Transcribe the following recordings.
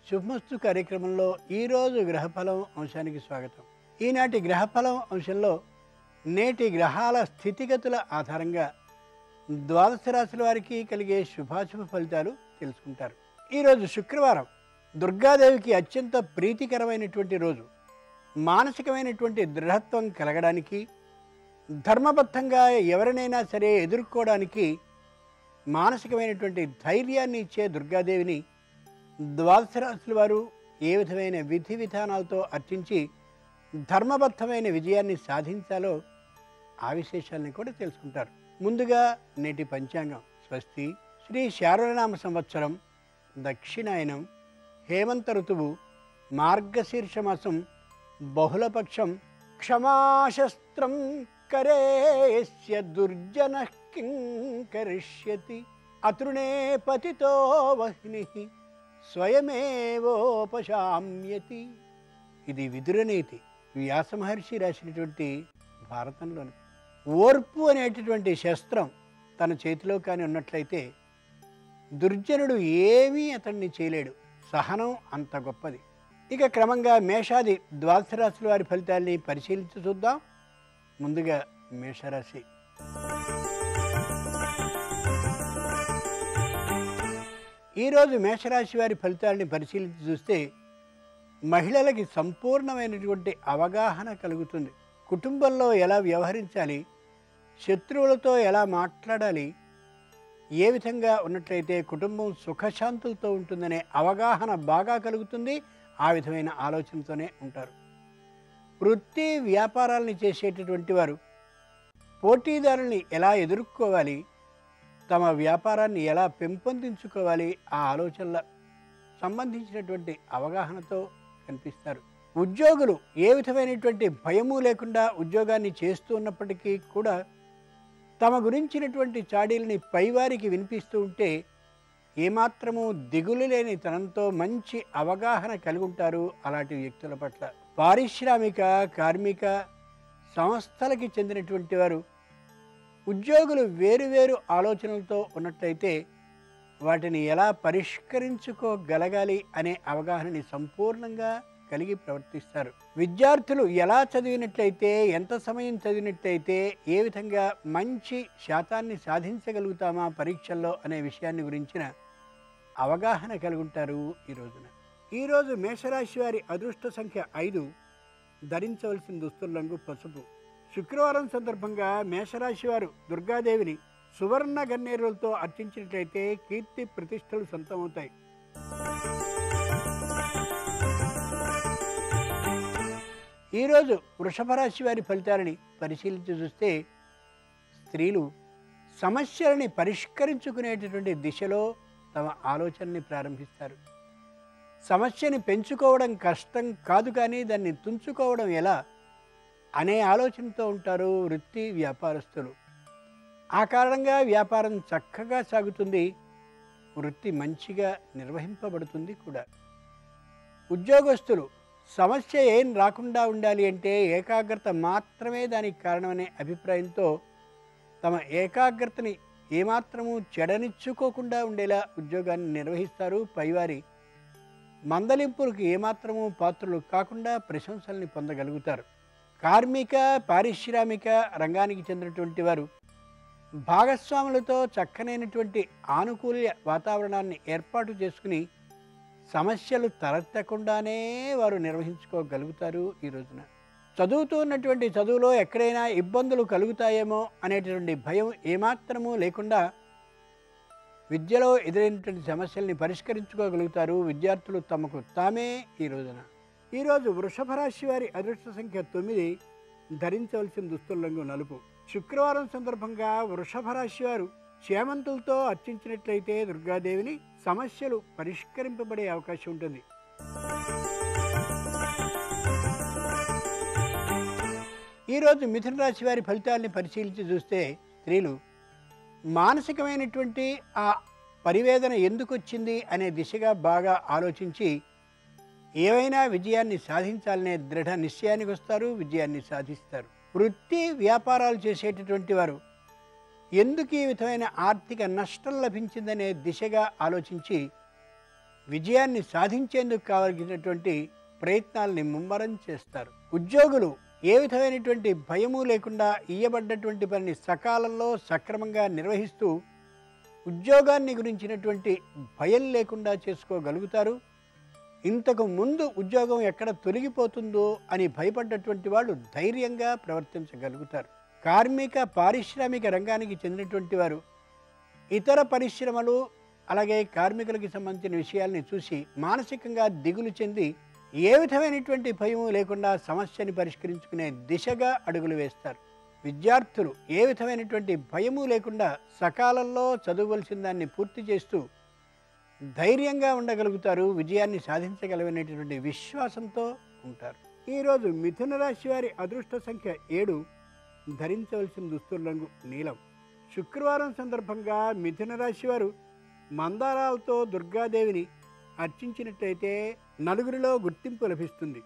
శుభమస్తు కార్యక్రమంలో ఈరోజు గ్రహఫలం అంశానికి స్వాగతం ఈనాటి గ్రహఫలం అంశంలో నేటి గ్రహాల స్థితిగతుల ఆధారంగా ద్వాదశ రాశుల వారికి కలిగే శుభాశుభ ఫలితాలు తెలుసుకుంటారు ఈరోజు శుక్రవారం దుర్గాదేవికి అత్యంత ప్రీతికరమైనటువంటి రోజు మానసికమైనటువంటి దృఢత్వం కలగడానికి ధర్మబద్ధంగా ఎవరినైనా సరే ఎదుర్కోవడానికి మానసికమైనటువంటి ధైర్యాన్ని ఇచ్చే దుర్గాదేవిని ద్వాదశ రాశుల వారు ఏ విధమైన విధి విధానాలతో అర్చించి ధర్మబద్ధమైన విజయాన్ని సాధించాలో ఆ విశేషాలని కూడా తెలుసుకుంటారు ముందుగా నేటి పంచాంగం స్వస్తి శ్రీ శారవనామ సంవత్సరం దక్షిణాయనం హేమంత ఋతువు మార్గశీర్ష మాసం బహుళపక్షం క్షమాశస్త్రం కరేస్య దుర్జన కిం కరిష్యతి అతృణే పతితో వహ్ని స్వయమేవోపశామ్యతి ఇది విదురనీతి వ్యాస మహర్షి రాసినటువంటి భారతంలోని ఓర్పు అనేటటువంటి శస్త్రం తన చేతిలో కానీ ఉన్నట్లయితే దుర్జనుడు ఏమీ అతన్ని చేయలేడు సహనం అంత గొప్పది ఇక క్రమంగా మేషాది ద్వాదశ రాశుల వారి ఫలితాల్ని పరిశీలించి చూద్దాం ముందుగా మేషరాశి ఈరోజు మేషరాశి వారి ఫలితాలని పరిశీలించి చూస్తే మహిళలకి సంపూర్ణమైనటువంటి అవగాహన కలుగుతుంది కుటుంబంలో ఎలా వ్యవహరించాలి శత్రువులతో ఎలా మాట్లాడాలి ఏ విధంగా ఉన్నట్లయితే కుటుంబం సుఖశాంతులతో ఉంటుందనే అవగాహన బాగా కలుగుతుంది ఆ విధమైన ఆలోచనతోనే ఉంటారు వృత్తి వ్యాపారాలని చేసేటటువంటి వారు పోటీదారుల్ని ఎలా ఎదుర్కోవాలి తమ వ్యాపారాన్ని ఎలా పెంపొందించుకోవాలి ఆ ఆలోచనల సంబంధించినటువంటి అవగాహనతో కనిపిస్తారు ఉద్యోగులు ఏ విధమైనటువంటి భయము లేకుండా ఉద్యోగాన్ని చేస్తూ ఉన్నప్పటికీ కూడా తమ గురించినటువంటి చాడీలని పైవారికి వినిపిస్తూ ఉంటే ఏమాత్రము దిగులు లేని తనంతో మంచి అవగాహన కలిగి ఉంటారు అలాంటి వ్యక్తుల పట్ల పారిశ్రామిక కార్మిక సంస్థలకి చెందినటువంటి వారు ఉద్యోగులు వేరువేరు ఆలోచనలతో ఉన్నట్లయితే వాటిని ఎలా పరిష్కరించుకోగలగాలి అనే అవగాహనని సంపూర్ణంగా కలిగి ప్రవర్తిస్తారు విద్యార్థులు ఎలా చదివినట్లయితే ఎంత సమయం చదివినట్లయితే ఏ విధంగా మంచి శాతాన్ని సాధించగలుగుతామా పరీక్షల్లో అనే విషయాన్ని గురించిన అవగాహన కలిగి ఉంటారు ఈ రోజున ఈరోజు మేషరాశి వారి అదృష్ట సంఖ్య ఐదు ధరించవలసిన దుస్తుల రంగు పసుపు శుక్రవారం సందర్భంగా మేషరాశి వారు దుర్గాదేవిని సువర్ణ గన్నేరులతో అర్చించినట్లయితే కీర్తి ప్రతిష్టలు సొంతమవుతాయి ఈరోజు వృషభ రాశి వారి ఫలితాలని పరిశీలించి చూస్తే స్త్రీలు సమస్యలని పరిష్కరించుకునేటటువంటి దిశలో తమ ఆలోచనని ప్రారంభిస్తారు సమస్యని పెంచుకోవడం కష్టం కాదు కానీ దాన్ని తుంచుకోవడం ఎలా అనే ఆలోచనతో ఉంటారు వృత్తి వ్యాపారస్తులు ఆ కారణంగా వ్యాపారం చక్కగా సాగుతుంది వృత్తి మంచిగా నిర్వహింపబడుతుంది కూడా ఉద్యోగస్తులు సమస్య ఏం రాకుండా ఉండాలి అంటే ఏకాగ్రత మాత్రమే దానికి కారణమనే అభిప్రాయంతో తమ ఏకాగ్రతని ఏమాత్రము చెడనిచ్చుకోకుండా ఉండేలా ఉద్యోగాన్ని నిర్వహిస్తారు పైవారి మందలింపులకు ఏమాత్రము పాత్రలు కాకుండా ప్రశంసల్ని పొందగలుగుతారు కార్మిక పారిశ్రామిక రంగానికి చెందినటువంటి వారు భాగస్వాములతో చక్కనైనటువంటి ఆనుకూల్య వాతావరణాన్ని ఏర్పాటు చేసుకుని సమస్యలు తలెత్తకుండానే వారు నిర్వహించుకోగలుగుతారు ఈ రోజున చదువుతూ ఉన్నటువంటి చదువులో ఎక్కడైనా ఇబ్బందులు కలుగుతాయేమో అనేటటువంటి భయం ఏమాత్రము లేకుండా విద్యలో ఎదురైనటువంటి సమస్యల్ని పరిష్కరించుకోగలుగుతారు విద్యార్థులు తమకు తామే ఈ రోజున ఈరోజు వృషభ రాశి వారి అదృష్ట సంఖ్య తొమ్మిది ధరించవలసిన దుస్తుల రంగు నలుపు శుక్రవారం సందర్భంగా వృషభ రాశి వారు చేమంతులతో అర్చించినట్లయితే దుర్గాదేవిని సమస్యలు పరిష్కరింపబడే అవకాశం ఉంటుంది ఈరోజు మిథున రాశి వారి ఫలితాలని పరిశీలించి చూస్తే స్త్రీలు మానసికమైనటువంటి ఆ పరివేదన ఎందుకు వచ్చింది అనే దిశగా బాగా ఆలోచించి ఏవైనా విజయాన్ని సాధించాలనే దృఢ నిశ్చయానికి వస్తారు విజయాన్ని సాధిస్తారు వృత్తి వ్యాపారాలు చేసేటటువంటి వారు ఎందుకు ఈ విధమైన ఆర్థిక నష్టం లభించిందనే దిశగా ఆలోచించి విజయాన్ని సాధించేందుకు కావలసినటువంటి ప్రయత్నాల్ని ముమ్మరం చేస్తారు ఉద్యోగులు ఏ విధమైనటువంటి భయము లేకుండా ఇయ్యబడ్డటువంటి పనిని సకాలంలో సక్రమంగా నిర్వహిస్తూ ఉద్యోగాన్ని గురించినటువంటి భయం లేకుండా చేసుకోగలుగుతారు ఇంతకు ముందు ఉద్యోగం ఎక్కడ తొలగిపోతుందో అని భయపడ్డటువంటి వాళ్ళు ధైర్యంగా ప్రవర్తించగలుగుతారు కార్మిక పారిశ్రామిక రంగానికి చెందినటువంటి వారు ఇతర పరిశ్రమలు అలాగే కార్మికులకి సంబంధించిన విషయాల్ని చూసి మానసికంగా దిగులు చెంది ఏ విధమైనటువంటి భయము లేకుండా సమస్యని పరిష్కరించుకునే దిశగా అడుగులు వేస్తారు విద్యార్థులు ఏ విధమైనటువంటి భయము లేకుండా సకాలంలో చదవవలసిన దాన్ని పూర్తి చేస్తూ ధైర్యంగా ఉండగలుగుతారు విజయాన్ని సాధించగలవనేటటువంటి విశ్వాసంతో ఉంటారు ఈరోజు మిథున రాశి వారి అదృష్ట సంఖ్య ఏడు ధరించవలసిన దుస్తుల రంగు నీలం శుక్రవారం సందర్భంగా మిథున రాశి వారు మందారాలతో దుర్గాదేవిని అర్చించినట్లయితే నలుగురిలో గుర్తింపు లభిస్తుంది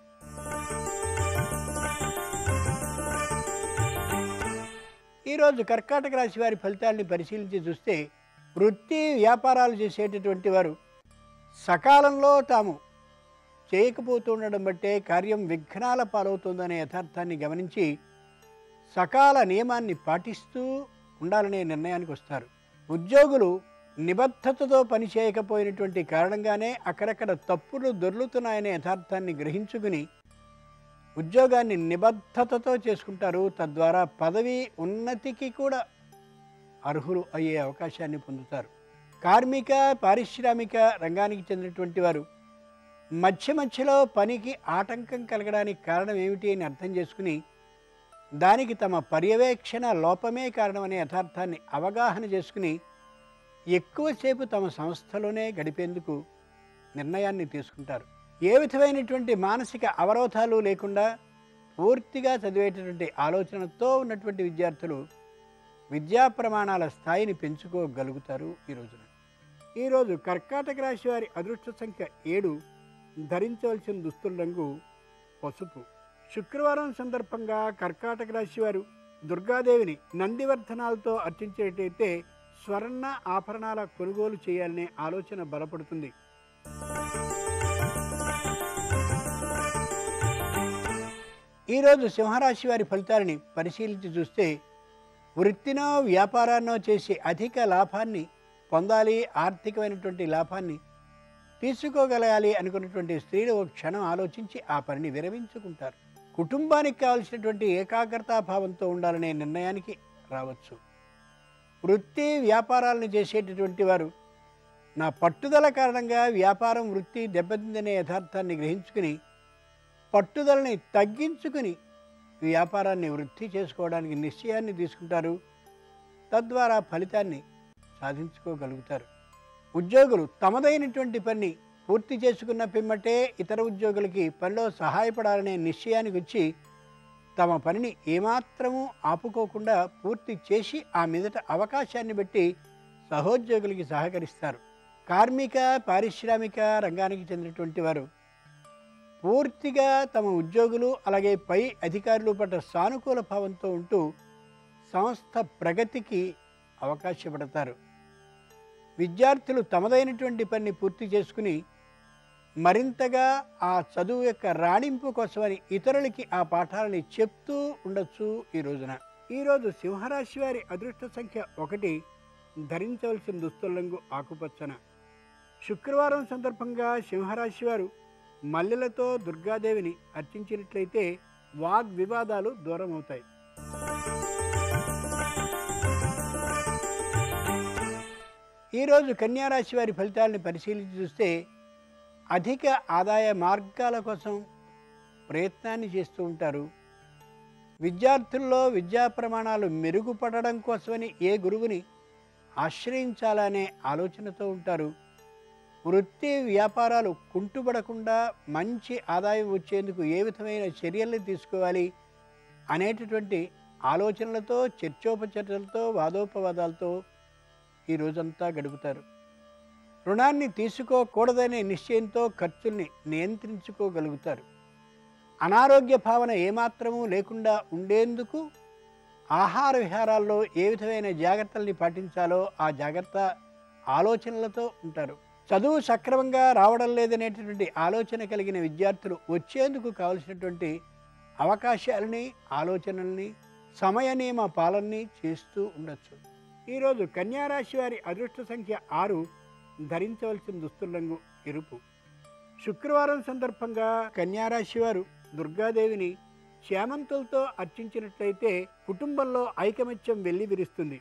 ఈరోజు కర్కాటక రాశి వారి ఫలితాలని పరిశీలించి చూస్తే వృత్తి వ్యాపారాలు చేసేటటువంటి వారు సకాలంలో తాము చేయకపోతుండడం బట్టే కార్యం విఘ్నాల పాలవుతుందనే యథార్థాన్ని గమనించి సకాల నియమాన్ని పాటిస్తూ ఉండాలనే నిర్ణయానికి వస్తారు ఉద్యోగులు నిబద్ధతతో పని చేయకపోయినటువంటి కారణంగానే అక్కడక్కడ తప్పులు దొర్లుతున్నాయనే యథార్థాన్ని గ్రహించుకుని ఉద్యోగాన్ని నిబద్ధతతో చేసుకుంటారు తద్వారా పదవి ఉన్నతికి కూడా అర్హులు అయ్యే అవకాశాన్ని పొందుతారు కార్మిక పారిశ్రామిక రంగానికి చెందినటువంటి వారు మధ్య మధ్యలో పనికి ఆటంకం కలగడానికి కారణం ఏమిటి అని అర్థం చేసుకుని దానికి తమ పర్యవేక్షణ లోపమే కారణమనే యథార్థాన్ని అవగాహన చేసుకుని ఎక్కువసేపు తమ సంస్థలోనే గడిపేందుకు నిర్ణయాన్ని తీసుకుంటారు ఏ విధమైనటువంటి మానసిక అవరోధాలు లేకుండా పూర్తిగా చదివేటటువంటి ఆలోచనతో ఉన్నటువంటి విద్యార్థులు విద్యా ప్రమాణాల స్థాయిని పెంచుకోగలుగుతారు ఈ రోజున ఈరోజు కర్కాటక రాశి వారి అదృష్ట సంఖ్య ఏడు ధరించవలసిన దుస్తుల రంగు పసుపు శుక్రవారం సందర్భంగా కర్కాటక రాశి వారు దుర్గాదేవిని నందివర్ధనాలతో అర్చించేటైతే స్వర్ణ ఆభరణాల కొనుగోలు చేయాలనే ఆలోచన బలపడుతుంది ఈరోజు సింహరాశి వారి ఫలితాలని పరిశీలించి చూస్తే వృత్తినో వ్యాపారాన్నో చేసి అధిక లాభాన్ని పొందాలి ఆర్థికమైనటువంటి లాభాన్ని తీసుకోగలగాలి అనుకున్నటువంటి స్త్రీలు ఒక క్షణం ఆలోచించి ఆ పనిని విరమించుకుంటారు కుటుంబానికి కావలసినటువంటి ఏకాగ్రతాభావంతో ఉండాలనే నిర్ణయానికి రావచ్చు వృత్తి వ్యాపారాలను చేసేటటువంటి వారు నా పట్టుదల కారణంగా వ్యాపారం వృత్తి దెబ్బతిందనే యథార్థాన్ని గ్రహించుకుని పట్టుదలని తగ్గించుకుని వ్యాపారాన్ని వృద్ధి చేసుకోవడానికి నిశ్చయాన్ని తీసుకుంటారు తద్వారా ఫలితాన్ని సాధించుకోగలుగుతారు ఉద్యోగులు తమదైనటువంటి పని పూర్తి చేసుకున్న పిమ్మటే ఇతర ఉద్యోగులకి పనిలో సహాయపడాలనే నిశ్చయానికి వచ్చి తమ పనిని ఏమాత్రమూ ఆపుకోకుండా పూర్తి చేసి ఆ మీదట అవకాశాన్ని బట్టి సహోద్యోగులకి సహకరిస్తారు కార్మిక పారిశ్రామిక రంగానికి చెందినటువంటి వారు పూర్తిగా తమ ఉద్యోగులు అలాగే పై అధికారులు పట్ల సానుకూల భావంతో ఉంటూ సంస్థ ప్రగతికి అవకాశపడతారు విద్యార్థులు తమదైనటువంటి పని పూర్తి చేసుకుని మరింతగా ఆ చదువు యొక్క రాణింపు కోసమని ఇతరులకి ఆ పాఠాలని చెప్తూ ఉండొచ్చు ఈ రోజున ఈరోజు సింహరాశి వారి అదృష్ట సంఖ్య ఒకటి ధరించవలసిన దుస్తులంగు ఆకుపచ్చన శుక్రవారం సందర్భంగా సింహరాశి వారు మల్లెలతో దుర్గాదేవిని అర్చించినట్లయితే వాగ్ వివాదాలు దూరం అవుతాయి ఈరోజు కన్యారాశి వారి ఫలితాలను పరిశీలించి చూస్తే అధిక ఆదాయ మార్గాల కోసం ప్రయత్నాన్ని చేస్తూ ఉంటారు విద్యార్థుల్లో విద్యా ప్రమాణాలు మెరుగుపడడం కోసమని ఏ గురువుని ఆశ్రయించాలనే ఆలోచనతో ఉంటారు వృత్తి వ్యాపారాలు కుంటుపడకుండా మంచి ఆదాయం వచ్చేందుకు ఏ విధమైన చర్యలు తీసుకోవాలి అనేటటువంటి ఆలోచనలతో చర్చోపచర్చలతో వాదోపవాదాలతో ఈ రోజంతా గడుపుతారు రుణాన్ని తీసుకోకూడదనే నిశ్చయంతో ఖర్చుల్ని నియంత్రించుకోగలుగుతారు అనారోగ్య భావన ఏమాత్రమూ లేకుండా ఉండేందుకు ఆహార విహారాల్లో ఏ విధమైన జాగ్రత్తల్ని పాటించాలో ఆ జాగ్రత్త ఆలోచనలతో ఉంటారు చదువు సక్రమంగా రావడం లేదనేటటువంటి ఆలోచన కలిగిన విద్యార్థులు వచ్చేందుకు కావలసినటువంటి అవకాశాలని ఆలోచనల్ని సమయ నియమ పాలనని చేస్తూ ఉండొచ్చు ఈరోజు కన్యారాశి వారి అదృష్ట సంఖ్య ఆరు ధరించవలసిన దుస్తులంగు ఎరుపు శుక్రవారం సందర్భంగా కన్యారాశి వారు దుర్గాదేవిని శ్యామంతులతో అర్చించినట్లయితే కుటుంబంలో ఐకమత్యం వెళ్ళి విరుస్తుంది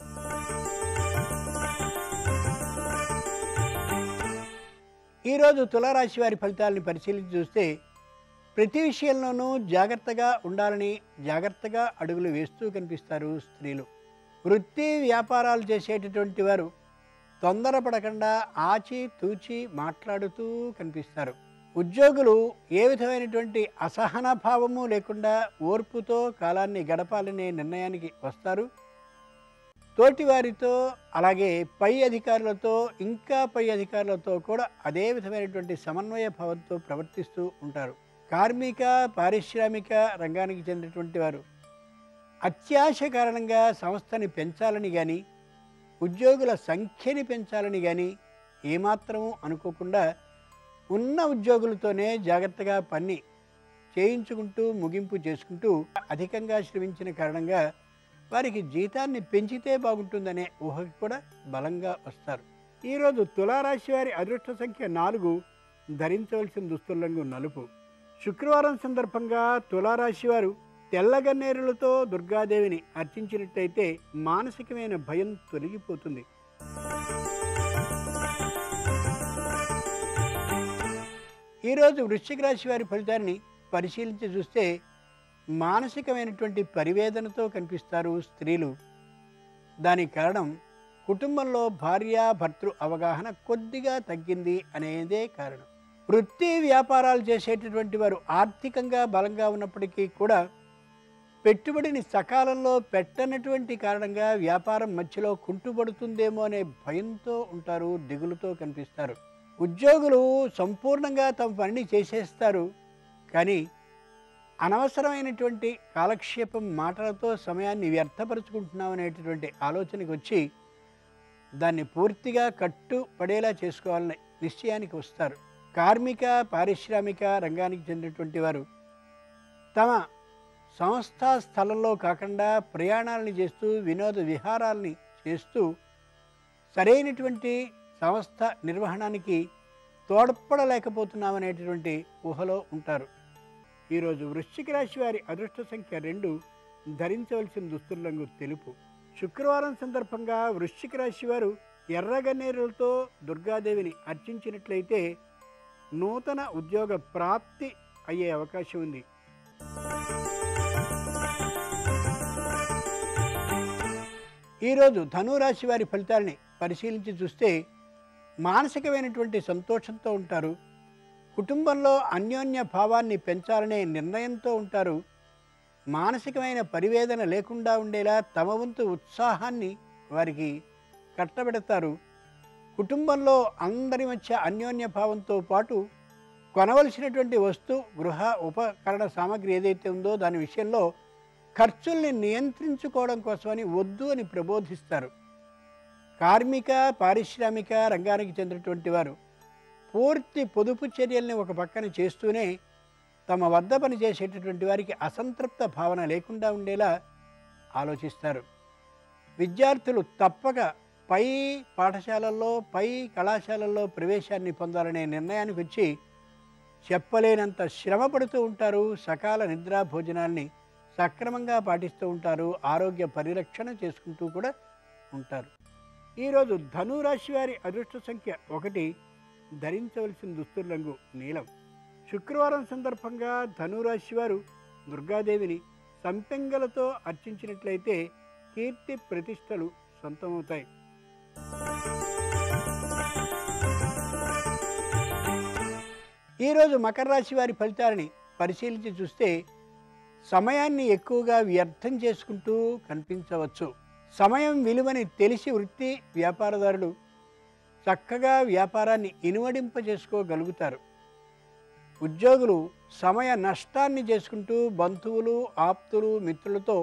ఈరోజు తులారాశి వారి ఫలితాలను పరిశీలించి చూస్తే ప్రతి విషయంలోనూ జాగ్రత్తగా ఉండాలని జాగ్రత్తగా అడుగులు వేస్తూ కనిపిస్తారు స్త్రీలు వృత్తి వ్యాపారాలు చేసేటటువంటి వారు తొందరపడకుండా ఆచి తూచి మాట్లాడుతూ కనిపిస్తారు ఉద్యోగులు ఏ విధమైనటువంటి అసహన భావము లేకుండా ఓర్పుతో కాలాన్ని గడపాలనే నిర్ణయానికి వస్తారు తోటివారితో అలాగే పై అధికారులతో ఇంకా పై అధికారులతో కూడా అదే విధమైనటువంటి సమన్వయ భావంతో ప్రవర్తిస్తూ ఉంటారు కార్మిక పారిశ్రామిక రంగానికి చెందినటువంటి వారు అత్యాశ కారణంగా సంస్థని పెంచాలని కానీ ఉద్యోగుల సంఖ్యని పెంచాలని కానీ ఏమాత్రము అనుకోకుండా ఉన్న ఉద్యోగులతోనే జాగ్రత్తగా పని చేయించుకుంటూ ముగింపు చేసుకుంటూ అధికంగా శ్రమించిన కారణంగా వారికి జీతాన్ని పెంచితే బాగుంటుందనే ఊహకి కూడా బలంగా వస్తారు ఈరోజు తులారాశి వారి అదృష్ట సంఖ్య నాలుగు ధరించవలసిన దుస్తులంగు నలుపు శుక్రవారం సందర్భంగా తులారాశి వారు తెల్లగన్నేరులతో దుర్గాదేవిని అర్చించినట్టయితే మానసికమైన భయం తొలగిపోతుంది ఈరోజు వృశ్చిక రాశి వారి ఫలితాన్ని పరిశీలించి చూస్తే మానసికమైనటువంటి పరివేదనతో కనిపిస్తారు స్త్రీలు దానికి కారణం కుటుంబంలో భార్య భర్తృ అవగాహన కొద్దిగా తగ్గింది అనేదే కారణం వృత్తి వ్యాపారాలు చేసేటటువంటి వారు ఆర్థికంగా బలంగా ఉన్నప్పటికీ కూడా పెట్టుబడిని సకాలంలో పెట్టనటువంటి కారణంగా వ్యాపారం మధ్యలో కుంటుపడుతుందేమో అనే భయంతో ఉంటారు దిగులుతో కనిపిస్తారు ఉద్యోగులు సంపూర్ణంగా తమ పనిని చేసేస్తారు కానీ అనవసరమైనటువంటి కాలక్షేపం మాటలతో సమయాన్ని వ్యర్థపరుచుకుంటున్నాం అనేటటువంటి ఆలోచనకి వచ్చి దాన్ని పూర్తిగా కట్టుపడేలా చేసుకోవాలనే నిశ్చయానికి వస్తారు కార్మిక పారిశ్రామిక రంగానికి చెందినటువంటి వారు తమ సంస్థా స్థలంలో కాకుండా ప్రయాణాలని చేస్తూ వినోద విహారాలని చేస్తూ సరైనటువంటి సంస్థ నిర్వహణానికి తోడ్పడలేకపోతున్నామనేటటువంటి ఊహలో ఉంటారు ఈరోజు వృశ్చిక రాశి వారి అదృష్ట సంఖ్య రెండు ధరించవలసిన దుస్తులంగు తెలుపు శుక్రవారం సందర్భంగా వృశ్చిక రాశి వారు ఎర్రగన్నేరులతో దుర్గాదేవిని అర్చించినట్లయితే నూతన ఉద్యోగ ప్రాప్తి అయ్యే అవకాశం ఉంది ఈరోజు ధనురాశి వారి ఫలితాలని పరిశీలించి చూస్తే మానసికమైనటువంటి సంతోషంతో ఉంటారు కుటుంబంలో అన్యోన్య భావాన్ని పెంచాలనే నిర్ణయంతో ఉంటారు మానసికమైన పరివేదన లేకుండా ఉండేలా తమ వంతు ఉత్సాహాన్ని వారికి కట్టబెడతారు కుటుంబంలో అందరి మధ్య అన్యోన్య భావంతో పాటు కొనవలసినటువంటి వస్తు గృహ ఉపకరణ సామాగ్రి ఏదైతే ఉందో దాని విషయంలో ఖర్చుల్ని నియంత్రించుకోవడం కోసమని వద్దు అని ప్రబోధిస్తారు కార్మిక పారిశ్రామిక రంగానికి చెందినటువంటి వారు పూర్తి పొదుపు చర్యల్ని ఒక పక్కన చేస్తూనే తమ వద్ద పనిచేసేటటువంటి వారికి అసంతృప్త భావన లేకుండా ఉండేలా ఆలోచిస్తారు విద్యార్థులు తప్పక పై పాఠశాలల్లో పై కళాశాలల్లో ప్రవేశాన్ని పొందాలనే నిర్ణయానికి వచ్చి చెప్పలేనంత శ్రమ పడుతూ ఉంటారు సకాల నిద్రా భోజనాల్ని సక్రమంగా పాటిస్తూ ఉంటారు ఆరోగ్య పరిరక్షణ చేసుకుంటూ కూడా ఉంటారు ఈరోజు ధనురాశి వారి అదృష్ట సంఖ్య ఒకటి ధరించవలసిన దుస్తులంగు నీలం శుక్రవారం సందర్భంగా ధనురాశి వారు దుర్గాదేవిని సంపెంగలతో అర్చించినట్లయితే కీర్తి ప్రతిష్టలు సొంతమవుతాయి ఈరోజు మకర రాశి వారి ఫలితాలని పరిశీలించి చూస్తే సమయాన్ని ఎక్కువగా వ్యర్థం చేసుకుంటూ కనిపించవచ్చు సమయం విలువని తెలిసి వృత్తి వ్యాపారదారులు చక్కగా వ్యాపారాన్ని ఇనువడింపజేసుకోగలుగుతారు ఉద్యోగులు సమయ నష్టాన్ని చేసుకుంటూ బంధువులు ఆప్తులు మిత్రులతో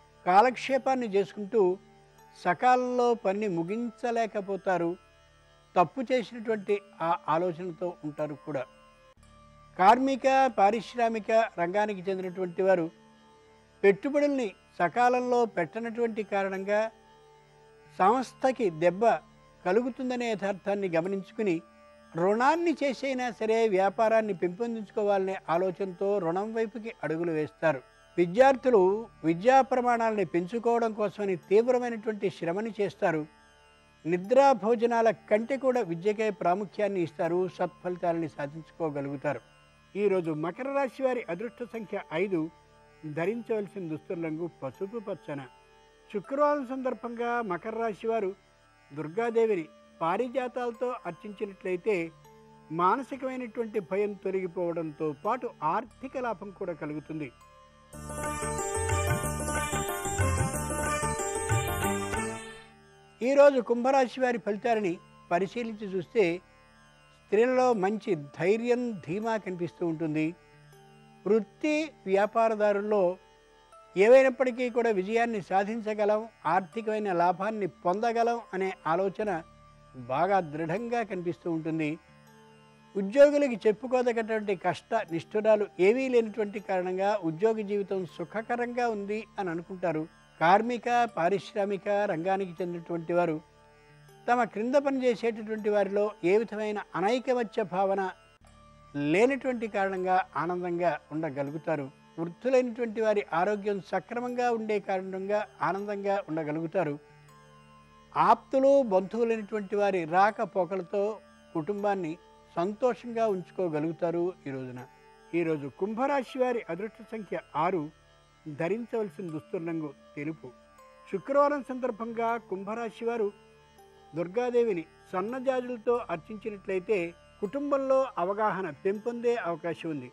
కాలక్షేపాన్ని చేసుకుంటూ సకాలంలో పని ముగించలేకపోతారు తప్పు చేసినటువంటి ఆ ఆలోచనతో ఉంటారు కూడా కార్మిక పారిశ్రామిక రంగానికి చెందినటువంటి వారు పెట్టుబడుల్ని సకాలంలో పెట్టనటువంటి కారణంగా సంస్థకి దెబ్బ కలుగుతుందనే యథార్థాన్ని గమనించుకుని రుణాన్ని చేసైనా సరే వ్యాపారాన్ని పెంపొందించుకోవాలనే ఆలోచనతో రుణం వైపుకి అడుగులు వేస్తారు విద్యార్థులు విద్యా ప్రమాణాలని పెంచుకోవడం కోసమని తీవ్రమైనటువంటి శ్రమని చేస్తారు నిద్రా భోజనాల కంటే కూడా విద్యకే ప్రాముఖ్యాన్ని ఇస్తారు సత్ఫలితాలని సాధించుకోగలుగుతారు ఈరోజు మకర రాశి వారి అదృష్ట సంఖ్య ఐదు ధరించవలసిన దుస్తుల రంగు పసుపు పచ్చన శుక్రవారం సందర్భంగా మకర రాశి వారు దుర్గాదేవిని పారిజాతాలతో అర్చించినట్లయితే మానసికమైనటువంటి భయం తొలగిపోవడంతో పాటు ఆర్థిక లాభం కూడా కలుగుతుంది ఈరోజు కుంభరాశి వారి ఫలితాలని పరిశీలించి చూస్తే స్త్రీలలో మంచి ధైర్యం ధీమా కనిపిస్తూ ఉంటుంది వృత్తి వ్యాపారదారుల్లో ఏవైనప్పటికీ కూడా విజయాన్ని సాధించగలం ఆర్థికమైన లాభాన్ని పొందగలం అనే ఆలోచన బాగా దృఢంగా కనిపిస్తూ ఉంటుంది ఉద్యోగులకి చెప్పుకోదగినటువంటి కష్ట నిష్ఠురాలు ఏవీ లేనటువంటి కారణంగా ఉద్యోగ జీవితం సుఖకరంగా ఉంది అని అనుకుంటారు కార్మిక పారిశ్రామిక రంగానికి చెందినటువంటి వారు తమ క్రింద పనిచేసేటటువంటి వారిలో ఏ విధమైన అనైకమత్య భావన లేనటువంటి కారణంగా ఆనందంగా ఉండగలుగుతారు వృద్ధులైనటువంటి వారి ఆరోగ్యం సక్రమంగా ఉండే కారణంగా ఆనందంగా ఉండగలుగుతారు ఆప్తులు బంధువులైనటువంటి వారి రాకపోకలతో కుటుంబాన్ని సంతోషంగా ఉంచుకోగలుగుతారు ఈ రోజున ఈరోజు కుంభరాశి వారి అదృష్ట సంఖ్య ఆరు ధరించవలసిన దుస్తుల రంగు తెలుపు శుక్రవారం సందర్భంగా కుంభరాశి వారు దుర్గాదేవిని సన్నజాజులతో అర్చించినట్లయితే కుటుంబంలో అవగాహన పెంపొందే అవకాశం ఉంది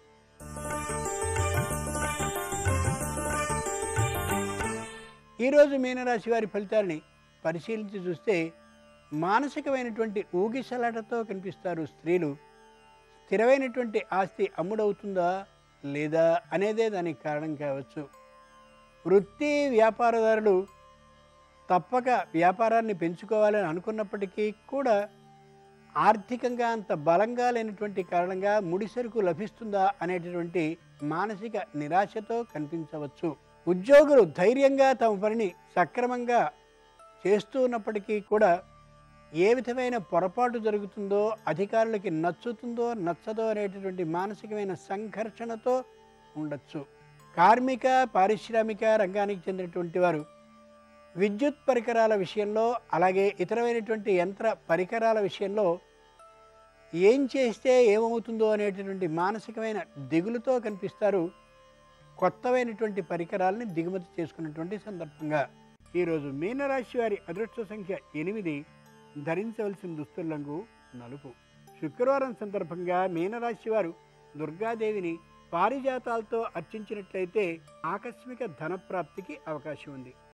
ఈరోజు మీనరాశి వారి ఫలితాలని పరిశీలించి చూస్తే మానసికమైనటువంటి ఊగిసలాటతో కనిపిస్తారు స్త్రీలు స్థిరమైనటువంటి ఆస్తి అమ్ముడవుతుందా లేదా అనేదే దానికి కారణం కావచ్చు వృత్తి వ్యాపారదారులు తప్పక వ్యాపారాన్ని పెంచుకోవాలని అనుకున్నప్పటికీ కూడా ఆర్థికంగా అంత బలంగా లేనటువంటి కారణంగా ముడిసరుకు లభిస్తుందా అనేటటువంటి మానసిక నిరాశతో కనిపించవచ్చు ఉద్యోగులు ధైర్యంగా తమ పనిని సక్రమంగా చేస్తూ ఉన్నప్పటికీ కూడా ఏ విధమైన పొరపాటు జరుగుతుందో అధికారులకి నచ్చుతుందో నచ్చదో అనేటటువంటి మానసికమైన సంఘర్షణతో ఉండొచ్చు కార్మిక పారిశ్రామిక రంగానికి చెందినటువంటి వారు విద్యుత్ పరికరాల విషయంలో అలాగే ఇతరమైనటువంటి యంత్ర పరికరాల విషయంలో ఏం చేస్తే ఏమవుతుందో అనేటటువంటి మానసికమైన దిగులుతో కనిపిస్తారు కొత్తమైనటువంటి పరికరాలని దిగుమతి చేసుకున్నటువంటి సందర్భంగా ఈరోజు మీనరాశి వారి అదృష్ట సంఖ్య ఎనిమిది ధరించవలసిన దుస్తుల రంగు నలుపు శుక్రవారం సందర్భంగా మీనరాశి వారు దుర్గాదేవిని పారిజాతాలతో అర్చించినట్లయితే ఆకస్మిక ధనప్రాప్తికి అవకాశం ఉంది